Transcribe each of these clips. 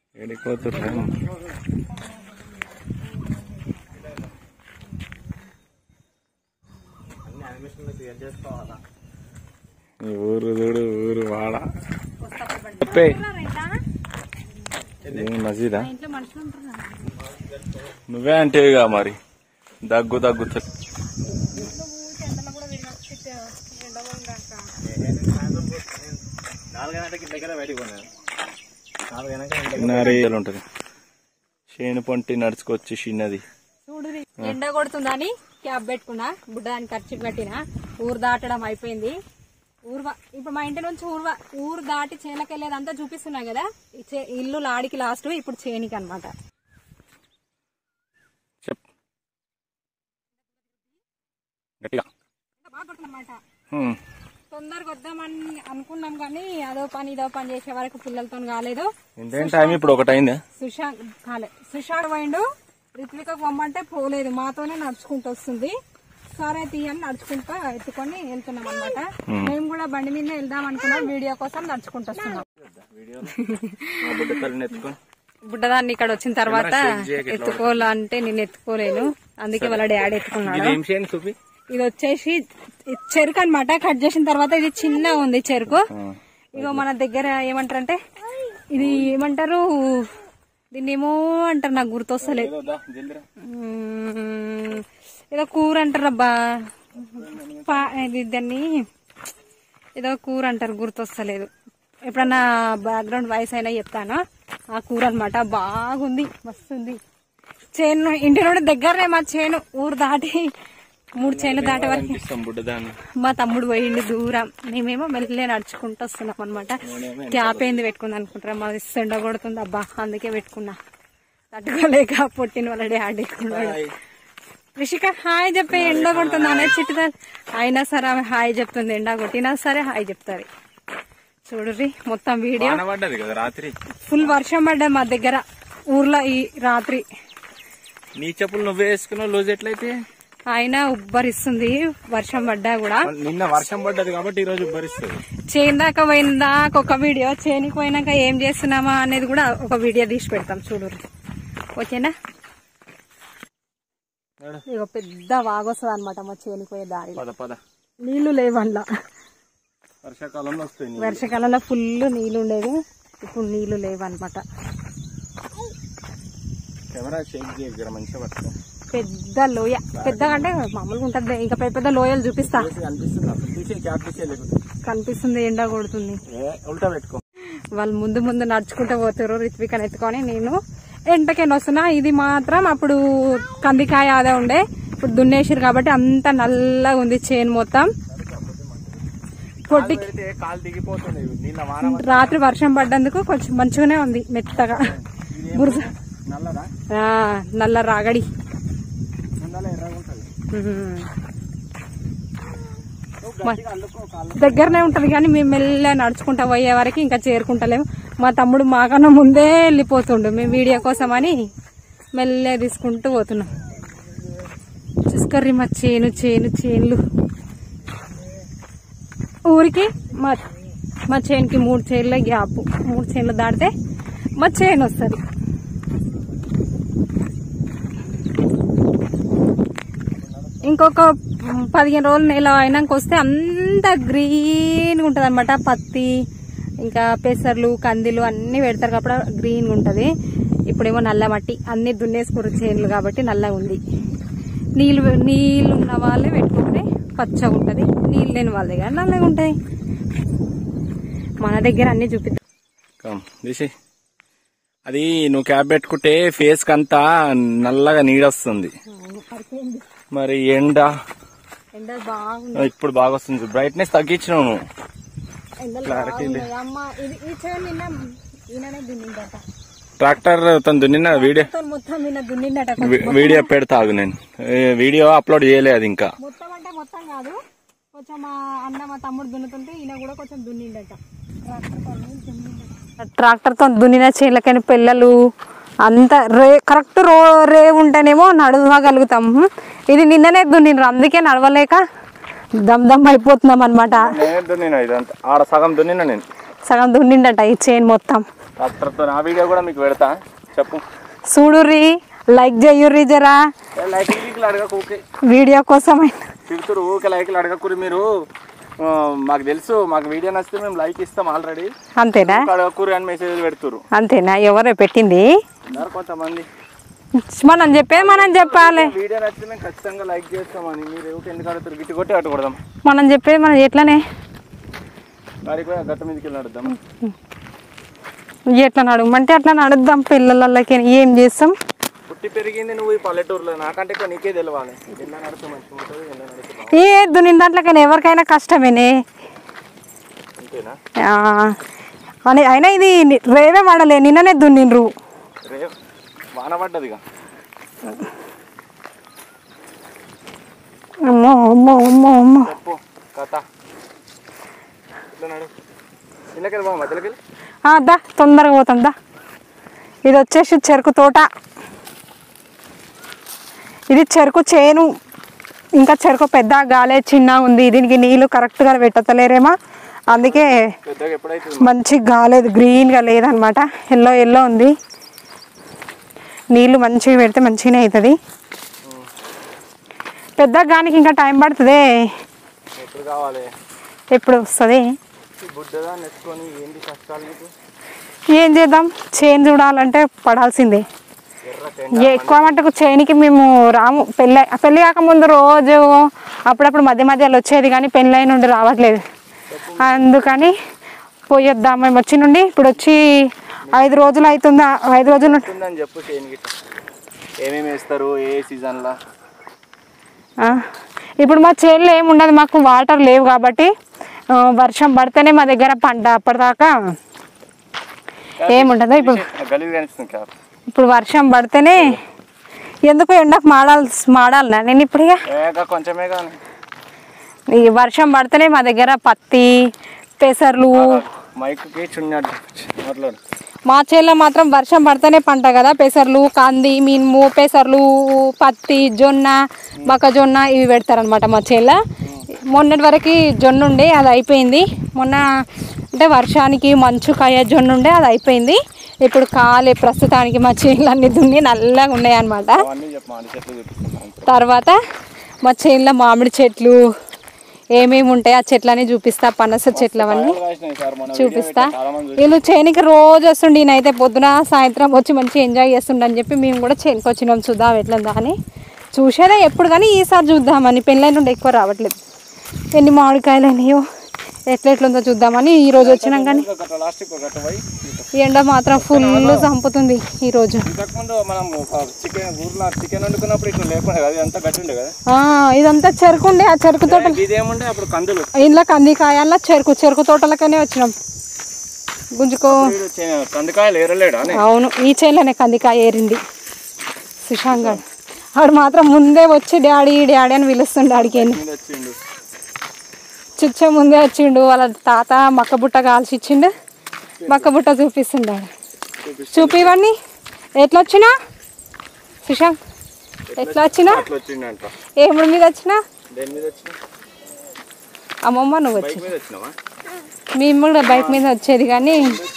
వెళ్ళిపోతుర్రా ఈ ఊరు చూడు ఊరు వాడ చెప్పే ఏం మసీదా ఇంట్లో మనుషులు ఉంటారు నువ్వే అంటేవిగా మరి దగ్గు దగ్గు చెప్ ఎండలో కూడా వినొచ్చు నాలుగు గంటలకి దగ్గర బయటికి పోయినాను నాలుగు గంటలకి చిన్నారి ఉంటది చేను పొంటి నడుచుకొచ్చి చిన్నది చూడు ఎండ కొడుతుందని క్యాబ్ పెట్టుకున్నా బుడ్డ దానికి ఖర్చు కట్టిన ఊరు దాటడం అయిపోయింది ఊరు వా- ఇప్పుడు మా ఇంటి నుంచి ఊరు వా- ఊరు దాటి చేనులకు వెళ్ళేదంతా చూపిస్తున్నా కదా ఈ చే- ఇల్లు లాడికి లాస్ట్ ఇప్పుడు చేనికి అనమాట చెప్ గట్టిగా అనమాట హ్మ్. తొందరగా వద్దామని అనుకున్నాం కానీ అదో పని ఇదో పని చేసే వరకు పిల్లలతో కాలేదు ఇంతేం టైం ఇప్పుడు ఒకటైందా సుశాంత్ కాలే సుషాడ్ పోయిండు రిత్విక పొమ్మంటే పోలేదు మాతోనే నడుచుకుంటూ వస్తుంది సరే తీయని నడుచుకుంటా ఎత్తుకొని వెళ్తున్నాం అనమాట మేము కూడా బండి మీద వెళ్దాం అనుకున్నాం వీడియో కోసం నడుచుకుంటూ వస్తున్నాం మా బుడ్డ తల్లిని ఎత్తుకొని బుడ్డదాన్ని ఇక్కడ వచ్చిన తర్వాత ఎత్తుకోవాలంటే నేను ఎత్తుకోలేను అందుకే వాళ్ళ డాడీ ఎత్తుకున్నాడు ఏం చేయండి చూపి ఇది వచ్చేసి ఇది చెరుకు అనమాట కట్ చేసిన తర్వాత ఇది చిన్న ఉంది చెరుకు ఇగో మన దగ్గర ఏమంటారంటే ఇది ఏమంటారు దీన్ని ఏమో అంటారు నాకు గుర్తొస్తలేదు జల్దిరా మ్మ్. ఏదో కూర అంటారు అబ్బా పా- ఇది దాన్ని ఏదో కూర అంటారు గుర్తొస్తలేదు ఎప్పుడన్నా బ్యాక్గ్రౌండ్ వాయిస్ అయినా చెప్తాను ఆ కూర అనమాట బాగుంది మస్తుంది చేను ఇంటి నుండి దగ్గరనే మా చేను ఊరు దాటి మూడు చేను దాటే వరకు ఇస్తాం బుడ్డ దాన్ని మా తమ్ముడు పోయిండు దూరం మేమేమో మెల్లే నడుచుకుంటూ వస్తున్నాం అనమాట క్యాప్ ఏంది పెట్టుకుంది అనుకుంటారా మాది సెండ కొడుతుంది అబ్బా అందుకే పెట్టుకున్నా తట్టుకోలేక పొట్టిన వాళ్ళ డాడీ ఎత్తుకున్నాడు రిషిక హాయ్ చెప్పే ఎండ కొడుతుంది అనే చిట్టుదా అయినా సరే ఆమె హాయ్ చెప్తుంది ఎండ కొట్టినా సరే హాయ్ చెప్తారు చూడుర్రి మొత్తం వీడియో వాన పడ్డది కదా రాత్రి ఫుల్ వర్షం పడ్డా మా దగ్గర ఊర్లో ఈ రాత్రి నీ చెప్పులు నువ్వే వేసుకున్నావు లూజ్ ఎట్లయితే అయినా ఉబ్బరిస్తుంది వర్షం పడ్డా కూడా నిన్న వర్షం పడ్డది కాబట్టి ఈ రోజు భరిస్తుంది చేను దాకా పోయిందాక ఒక వీడియో చేనికి పోయినాక ఏం చేస్తున్నామా అనేది కూడా ఒక వీడియో తీసి పెడతాం చూడు ఓకేనా ఇక పెద్ద వాగొస్తుంది అనమాట మా చేనికి పోయే దారి పద పద నీళ్లు లేవండ్ల వర్షాకాలంలో వస్తాయి నీళ్ళు. వర్షాకాలంలో ఫుల్ నీళ్లు ఉండేది ఇప్పుడు నీళ్లు లేవన్నమాట కెమెరా షేక్ చేయ జర మంచిగా పట్టుకో పెద్ద లోయ పెద్దగా అంటే మామూలుగా ఉంటుంది ఇంకా పెద్ద పెద్ద లోయలు చూపిస్తా అనిపిస్తుంది తీసే క్యాప్ తీసే లేకపోతే కనిపిస్తుంది ఎండ కొడుతుంది ఏ, ఉల్టా పెట్టుకో వాళ్ళు ముందు ముందు నడుచుకుంటూ పోతారు రిత్వికని ఎత్తుకొని నేను ఎంటకైనా వస్తున్నా ఇది మాత్రం అప్పుడు కందికాయ అదే ఉండే ఇప్పుడు దున్నేసిరు కాబట్టి అంత నల్లగా ఉంది చేను మొత్తం పొట్టి పెడితే కాలు దిగిపోతుంది నిన్న వాన రాత్రి వర్షం పడ్డందుకు కొంచెం మంచిగానే ఉంది మెత్తగా బురద నల్లదా ఆ, నల్ల రాగడి ముందల ఎర్రగా ఉంటుంది ఉమ్. దగ్గరనే ఉంటది కానీ మేము మెల్ల నడుచుకుంటా పోయే వరకు ఇంకా చేరుకుంటలేము మా తమ్ముడు మాకన్నా ముందే వెళ్ళిపోతుండు మేము వీడియో కోసం అని మెల్లే తీసుకుంటూ పోతున్నాం చూసుకోర్రి మా చేను చేను చేన్లు ఊరికి మా మా చేనుకి మూడు చేనుల గ్యాప్ మూడు చేనులు దాటితే మా చేను వస్తుంది ఇంకొక పదిహేను రోజులు నెల అయినాక వస్తే అంత గ్రీన్గా ఉంటుంది అనమాట పత్తి ఇంకా పెసర్లు కందిలు అన్ని పెడతారు కాబట్టి గ్రీన్గా ఉంటుంది ఇప్పుడేమో నల్ల మట్టి అన్ని దున్నేసుకురు చేనులు కాబట్టి నల్లగా ఉంది నీళ్ళు నీళ్ళు ఉన్న వాళ్ళే పెట్టుకుంటే పచ్చగా ఉంటుంది నీళ్ళు లేని వాళ్ళ దగ్గర నల్లగా ఉంటుంది మన దగ్గర అన్ని చూపిద్దాం కమ్ తీసి అది నువ్వు క్యాప్ పెట్టుకుంటే ఫేస్ కంతా నల్లగా నీడొస్తుంది మరి ఎండ ఎండ బాగుంది ఇప్పుడు బాగా వస్తుంది బ్రైట్నెస్ తగ్గించినావు నువ్వు ఎండలు Clarity బాగున్నాయి అమ్మ ఇది ఈ చేను నిన్న ఈయననే దున్నిందట ట్రాక్టర్ తను దున్నిన వీడియో మొత్తం మొత్తం నిన్న దున్నిందట వి- వీడియో పెడతా ఆగు నేను ఏ, వీడియో అప్లోడ్ చేయలేదు అది ఇంకా మొత్తం అంటే మొత్తం కాదు కొంచెం మా అన్న మా తమ్ముడు దున్నుతుంటే ఈయన కూడా కొంచెం దున్నిండట ట్రాక్టర్ తో దున్నిన చేనులకని పిల్లలు అంత రే కరెక్ట్ రో రే ఉంటేనేమో నడవగలుగుతాం ఇది నిన్ననే దున్నిండ్రు అందుకే నడవలేక దమ్ దమ్ అయిపోతున్నాం అనమాట నేను దున్నిన ఇదంతా ఆడ సగం దున్నిన నేను సగం దున్నిండట ఈ చైన్ మొత్తం ట్రాక్టర్తో నా వీడియో కూడా మీకు పెడతా చెప్పు చూడుర్రి లైక్ చెయ్యుర్రి జరా లైక్ గీకులు అడగకు ఊకే వీడియో కోసం తిడుతురు ఊకే లైక్లు అడగకూరి మీరు ఆ, మాకు తెలుసు మాకు వీడియో నచ్చితే మేము లైక్ ఇస్తాం ఆల్రెడీ అంతేనా అడగకూరి అని మెసేజ్ పెడుతురు అంతేనా ఎవరో పెట్టింది ఉన్నారు కొంతమంది మనం చెప్పేది మనం చెప్పాలి వీడియో నచ్చితే మేము ఖచ్చితంగా లైక్ చేస్తామని మీరు ఊకే ఎందుకు అడుగుతారు గిట్టి కొట్టి అటు కొడదాం మనం చెప్పేది మనం ఎట్లనే గాడికి పోయి ఆ గట్ట మీదకి వెళ్ళి అడుగుదాం ఎట్లా నడుమంటే అట్లా నడుద్దాం పిల్లలకి ఏం చేస్తాం పుట్టి పెరిగింది నువ్వు ఈ పల్లెటూరులో నాకంటే ఎక్కువ నీకే తెలవాలి ఎలా నడిస్తే మంచిగా ఉంటుంది ఎలా నడిస్తే బాగుంటుంది ఏ దున్నిన దాంట్లోకైనా ఎవరికైనా కష్టమేనే అంతేనా ఆ, అని అయినా ఇది ని- రేవే వాడలే నిన్ననే దున్నిండ్రు రే వాన పడ్డదిగా అమ్మో అమ్మో అమ్మో అమ్మో చెప్పు కథ ఇట్లా నడు ఇళ్ళకెళ్ళి బాగా మధ్యలోకి వెళ్ళి ఆ, దా తొందరగా పోతాం దా ఇది వచ్చేసి చెరుకు తోట ఇది చెరుకు చేను ఇంకా చెరుకు పెద్ద గాలే చిన్న ఉంది దీనికి నీళ్లు కరెక్ట్గా పెట్టతలేరేమో అందుకే పెద్దగా ఎప్పుడైతే మంచి గాలేదు గ్రీన్గా లేదనమాట ఎల్లో ఎల్లో ఉంది నీళ్లు మంచిగా పెడితే మంచిగానే అవుతుంది పెద్ద గానికి ఇంకా టైం పడుతుంది ఎప్పుడు కావాలి ఎప్పుడు వస్తుంది ఈ బుడ్డదా నెట్టుకొని ఏంటి కష్టాలు నీకు ఏం చేద్దాం చేను చూడాలంటే పడాల్సిందే ఎర్ర టెండ ఎక్కువ మటుకు చేనికి మేము రాము పెళ్ళి పెళ్ళి కాకముందు రోజు అప్పుడప్పుడు మధ్య మధ్యలో వచ్చేది కానీ పెళ్ళై నుండి రావట్లేదు అందుకని పోయొద్దాం మేము వచ్చి నుండి ఇప్పుడు వచ్చి ఐదు రోజులు అవుతుందా ఐదు రోజులు నుండి- ఉందని చెప్పు చేయని గిట్ట ఏమేమి వేస్తారు ఏ సీజన్లో ఆ, ఇప్పుడు మా చేనులో ఏమి ఉండదు మాకు వాటర్ లేవు కాబట్టి ఆ, వర్షం పడితేనే మా దగ్గర పంట అప్పటిదాకా ఏముండదు ఇప్పుడు గలీజ్ కనిపిస్తుంది క్యాప్ ఇప్పుడు వర్షం పడితేనే ఎందుకు ఎండకు మాడాలి మాడాలనా నేను ఇప్పుడు ఇక ఏక కొంచెమే కానీ ఈ వర్షం పడితేనే మా దగ్గర పత్తి పెసర్లు మైక్కి చున్నాడు మాట్లాడు మా చేలో మాత్రం వర్షం పడితేనే పంట కదా పెసర్లు కంది మినుము పెసర్లు పత్తి జొన్న మొక్కజొన్న ఇవి పెడతారనమాట మా చేలో మొన్నటి వరకు జొన్న ఉండే అది అయిపోయింది మొన్న అంటే వర్షానికి మంచు కాయ జొన్న ఉండే అది అయిపోయింది ఇప్పుడు కాలే ప్రస్తుతానికి మా చేనులు అన్ని దున్ని నల్లగా ఉన్నాయి అనమాట అవన్నీ చెప్పు మాడి చెట్లు చూపిస్తున్నాను తర్వాత మా చేనులో మామిడి చెట్లు ఏమేమి ఉంటాయి ఆ చెట్లని చూపిస్తా పనస చెట్లు అవన్నీ రాసినాయి సార్ మన చూపిస్తా చాలా మంది వీళ్ళు చేనికి రోజు వస్తుండే ఈయనైతే పొద్దున సాయంత్రం వచ్చి మంచిగా ఎంజాయ్ చేస్తుండ అని చెప్పి మేము కూడా చేనికి వచ్చినాం చూద్దాం ఎట్లుందా అని చూసేదే ఎప్పుడు కానీ ఈసారి చూద్దామని పెళ్ళైన నుండి ఎక్కువ రావట్లేదు ఎన్ని మామిడికాయలు అయినాయో ఎట్లా ఎట్లుందో చూద్దామని ఈ రోజు వచ్చినాం కానీ ఒక గట్ట లాస్ట్కి ఒక గట్ట పోయి ఈ ఎండ మాత్రం ఫుల్ చంపుతుంది ఈ రోజు ఇంతకుముందు మనం ఒక చికెన్ ఊర్లో చికెన్ వండుకున్నప్పుడు ఇట్లా లేకుండా కదా అంతా గట్టి ఉండే కదా ఆ, ఇదంతా చెరుకు ఉండే ఆ చెరుకు తోట ఇదేముండే అప్పుడు కందులు ఇంట్లో కందికాయల్లా చెరుకు చెరుకు తోటలకనే వచ్చినాం గుంజుకో వీడు చే- కందికాయలు ఏరలేడా అని అవును ఈ చేనులోనే కందికాయ ఏరింది సుశాంత్ గారు ఆడు మాత్రం ముందే వచ్చి డాడీ డాడీ అని పిలుస్తుండే ఆడికి మీద వచ్చిండు చుచ్చే ముందే వచ్చిండు వాళ్ళ తాత మక్క బుట్ట కాల్చి ఇచ్చిండు మక్క బుట్ట చూపిస్తుండే ఆడు. చూపివన్నీ ఎట్లా వచ్చినా సుశాంత్ ఎట్లా వచ్చినా అట్లా వచ్చిండంట ఏముడి మీద వచ్చినా దేని మీద వచ్చిన అమ్మమ్మ నువ్వు బైక్ వచ్చి మీద వచ్చినావా మేము కూడా బైక్ మీద వచ్చేది కానీ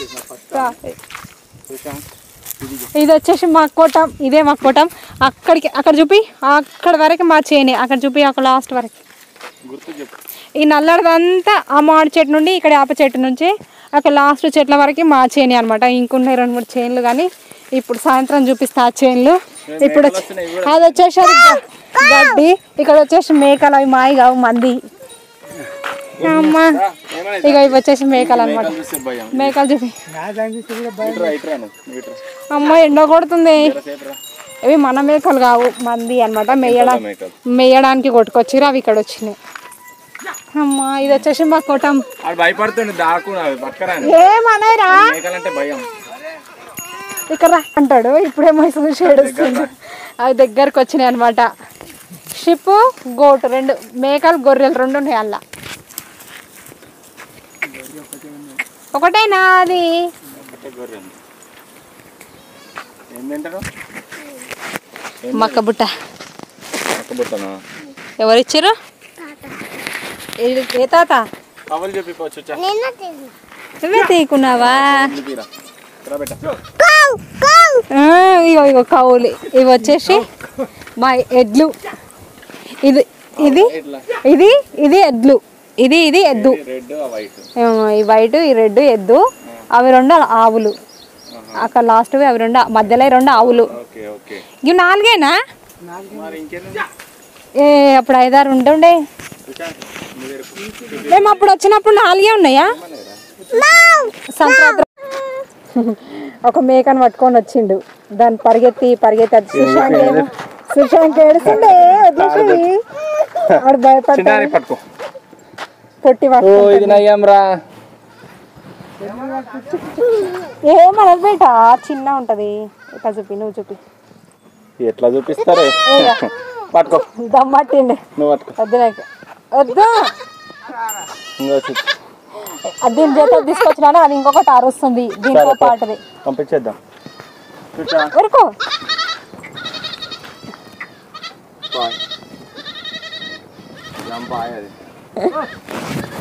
సుశాంత్ ఇది వచ్చేసి మా కోటం ఇదే మా కోటం అక్కడికి అక్కడ చూపి అక్కడ వరకు మా చేనే అక్కడ చూపి అక్కడ లాస్ట్ వరకు గుర్తు చెప్పు ఈ నల్లడిదంతా ఆ మామిడి చెట్టు నుండి ఇక్కడ ఆప చెట్టు నుంచి అక్కడ లాస్ట్ చెట్ల వరకు మా చేని అనమాట ఇంకున్నాయి రెండు మూడు చైన్లు కానీ ఇప్పుడు సాయంత్రం చూపిస్తా ఆ చైన్లు ఇప్పుడు వచ్చి- వస్తున్నాయి అది వచ్చేసి అది గ- గడ్డి ఇక్కడ వచ్చేసి మేకలు అవి మాయి కావు మంది అమ్మా ఏమైనా ఇక ఇవి వచ్చేసి మేకలు అనమాట చూస్తే భయం మేకలు చూపి ఇట్రా ఇట్రా నువ్వు ఇట్రా అమ్మ ఎండ కొడుతుంది సేపు రా ఇవి మన మేకలు కావు మంది అనమాట మేయడా మేకలు మేయడానికి కొట్టుకొచ్చిర్రు అవి ఇక్కడ వచ్చినాయి అమ్మా ఇది వచ్చేసి మా కొట్టం ఆడు భయపడుతుండు దాకు పక్కరా ఏమన్నాయిరా మేకలంటే భయం ఇక్కడ రా అంటాడు ఇప్పుడేమో చూసి ఏడుస్తుంది అవి దగ్గరకు వచ్చినాయి అనమాట షిప్ గోటు రెండు మేకలు గొర్రెలు రెండు ఉన్నాయి అలా ఒకటేనా అది అంటే గొర్రె ఉంది. ఏం తింటారు మక్క బుట్ట పక్కబుట్టనా ఎవరిచ్చారు ఇది ఏ తాత కవలు చెప్పి వచ్చా నువ్వే తీకున్నావా తీరా ఇక్కడ పెట్ట ఆ, ఇగో ఇగో కౌలి ఇవి వచ్చేసి మా ఎడ్లు ఇది ఇది ఇట్లా ఇది ఇది ఎడ్లు ఇది ఇది ఎద్దు రెడ్ వైట్ ఆ, ఈ వైట్ ఈ రెడ్ ఎద్దు అవి రెండు ఆవులు అక్కడ లాస్ట్ అవి రెండు మధ్యలో ఈ రెండు ఆవులు ఓకే ఓకే ఇవి నాలుగేనా మరి ఇంకేం ఏ అప్పుడు ఐదారు ఉంటుండే మేము అప్పుడు వచ్చినప్పుడు నాలుగే ఉన్నాయా సంక్రాంతి ఒక మేకను పట్టుకొని వచ్చిండు దాన్ని పరిగెత్తి పరిగెత్తి అది సుశాంత్ ఏమో- సుశాంత్ ఏడుస్తుండే వదిలేసి వాడు భయపడ్డా చిన్న పట్టుకో పొట్టి ఓ పట్టు ఇది నయ్యం రా ఏమనదు బేట చిన్న ఉంటది ఇట్లా చూపి నువ్వు చూపి ఎట్లా చూపిస్తారే పట్టుకో దమ్మట్టిండే నువ్వు పట్టుకో వద్దు నాకు వద్దు ఇంకో చూపి అది దీని చేత తీసుకొచ్చినాను అది ఇంకొకటి అరుస్తుంది దీంతో సరే, పో. పాటుది పంపించేద్దాం చూచా వరకు జంప్ ఆయది